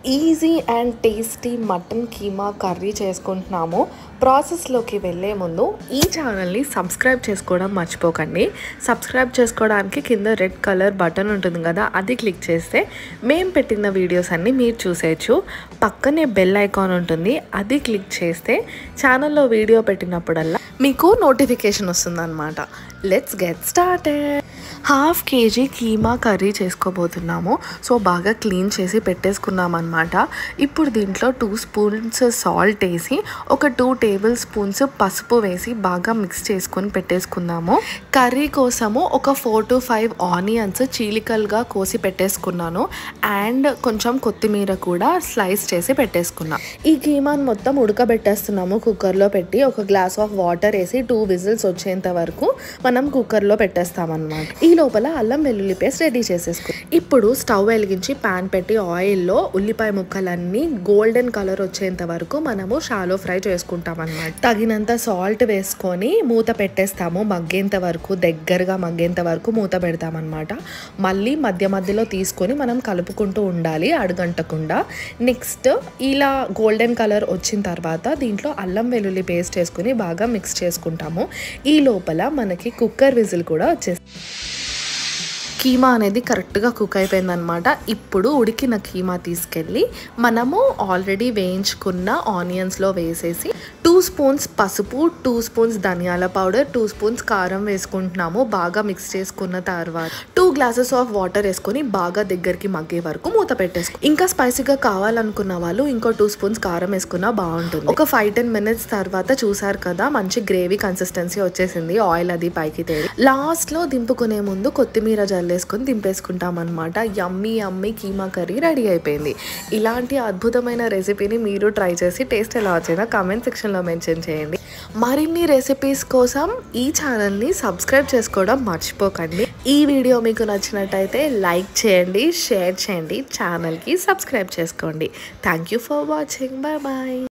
easy and tasty mutton keema curry చేసుకుంటున్నాము ప్రాసెస్లోకి వెళ్ళే ముందు ఈ ఛానల్ని సబ్స్క్రైబ్ చేసుకోవడం మర్చిపోకండి సబ్స్క్రైబ్ చేసుకోవడానికి కింద రెడ్ కలర్ బటన్ ఉంటుంది కదా అది క్లిక్ చేస్తే మేము పెట్టిన వీడియోస్ అన్నీ మీరు చూసేయచ్చు పక్కనే బెల్ ఐకాన్ ఉంటుంది అది క్లిక్ చేస్తే ఛానల్లో వీడియో పెట్టినప్పుడల్లా మీకు నోటిఫికేషన్ వస్తుందన్నమాట let's get started half KG keema curry చేసుకోబోతున్నాము సో బాగా క్లీన్ చేసి పెట్టేసుకున్నాం అనమాట ఇప్పుడు దీంట్లో టూ స్పూన్స్ సాల్ట్ వేసి ఒక టూ టేబుల్ స్పూన్స్ పసుపు వేసి బాగా మిక్స్ చేసుకొని పెట్టేసుకుందాము కర్రీ కోసము ఒక ఫోర్ టు ఫైవ్ ఆనియన్స్ చీలికలుగా కోసి పెట్టేసుకున్నాను అండ్ కొంచెం కొత్తిమీర కూడా స్లైస్ చేసి పెట్టేసుకున్నాం ఈ కీమాని మొత్తం ఉడకబెట్టేస్తున్నాము కుక్కర్లో పెట్టి ఒక గ్లాస్ ఆఫ్ వాటర్ వేసి టూ విజిల్స్ వచ్చేంత వరకు మనం కుక్కర్లో పెట్టేస్తామన్నమాట ఈ లోపల అల్లం వెల్లుల్లి పేస్ట్ రెడీ చేసేసుకో ఇప్పుడు స్టవ్ వెలిగించి పాన్ పెట్టి ఆయిల్లో ఉల్లిపాయ ముక్కలన్నీ గోల్డెన్ కలర్ వచ్చేంత వరకు మనము షాలో ఫ్రై చేసుకుంటాం అనమాట తగినంత సాల్ట్ వేసుకొని మూత పెట్టేస్తాము మగ్గేంత వరకు దగ్గరగా మగ్గేంత వరకు మూత పెడతామన్నమాట మళ్ళీ మధ్య మధ్యలో తీసుకొని మనం కలుపుకుంటూ ఉండాలి అడుగంటకుండా నెక్స్ట్ ఇలా గోల్డెన్ కలర్ వచ్చిన తర్వాత దీంట్లో అల్లం వెల్లుల్లి పేస్ట్ వేసుకుని బాగా మిక్స్ చేసుకుంటాము ఈ లోపల మనకి కుక్కర్ విజిల్ కూడా వచ్చేస్తుంది కీమా అనేది కరెక్ట్గా కుక్ అయిపోయిందనమాట ఇప్పుడు ఉడికిన కీమా తీసుకెళ్ళి మనము ఆల్రెడీ వేయించుకున్న ఆనియన్స్లో వేసేసి టూ స్పూన్స్ పసుపు టూ స్పూన్స్ ధనియాల పౌడర్ టూ స్పూన్స్ కారం వేసుకుంటున్నాము బాగా మిక్స్ చేసుకున్న తర్వాత టూ గ్లాసెస్ ఆఫ్ వాటర్ వేసుకొని బాగా దగ్గరికి మగ్గే వరకు మూత పెట్టేసుకో ఇంకా స్పైసీగా కావాలనుకున్న వాళ్ళు ఇంకో టూ స్పూన్స్ కారం వేసుకున్నా బాగుంటుంది ఒక ఫైవ్ టెన్ మినిట్స్ తర్వాత చూసారు కదా మంచి గ్రేవీ కన్సిస్టెన్సీ వచ్చేసింది ఆయిల్ అది పైకి తేలి లాస్ట్ లో దింపుకునే ముందు కొత్తిమీర జల్లేసుకొని దింపేసుకుంటాం అనమాట yummy yummy keema curry ready అయిపోయింది ఇలాంటి అద్భుతమైన రెసిపీని మీరు ట్రై చేసి టేస్ట్ ఎలా వచ్చిందో కామెంట్ సెక్షన్లో మెన్షన్ చేయండి మరిన్ని రెసిపీస్ కోసం ఈ ఛానల్ని సబ్స్క్రైబ్ చేసుకోవడం మర్చిపోకండి ఈ వీడియో మీకు నచ్చినట్టయితే లైక్ చేయండి షేర్ చేయండి ఛానల్కి సబ్స్క్రైబ్ చేసుకోండి thank you for watching bye bye